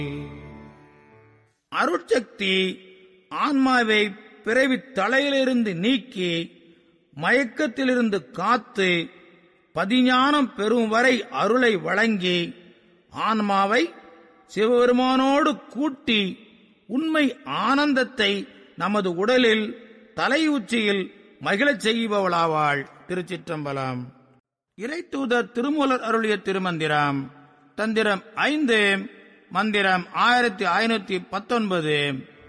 அருட்சக்தி ஆன்மாவை பிறவி தலையிலிருந்து நீக்கி மயக்கத்திலிருந்து காத்து பதிஞானம் பெறும் வரை அருளை வழங்கி ஆன்மாவை சிவபெருமானோடு கூட்டி உண்மை ஆனந்தத்தை நமது உடலில் தலை உச்சியில் மகிழச் செய்பவளாவாள் திருச்சிற்றம்பலம் இறைத்தூதர் திருமூலர் அருளிய திருமந்திரம் தந்திரம் ஐந்து மந்திரம் ஆயிரத்தி ஐநூத்தி பத்தொன்பது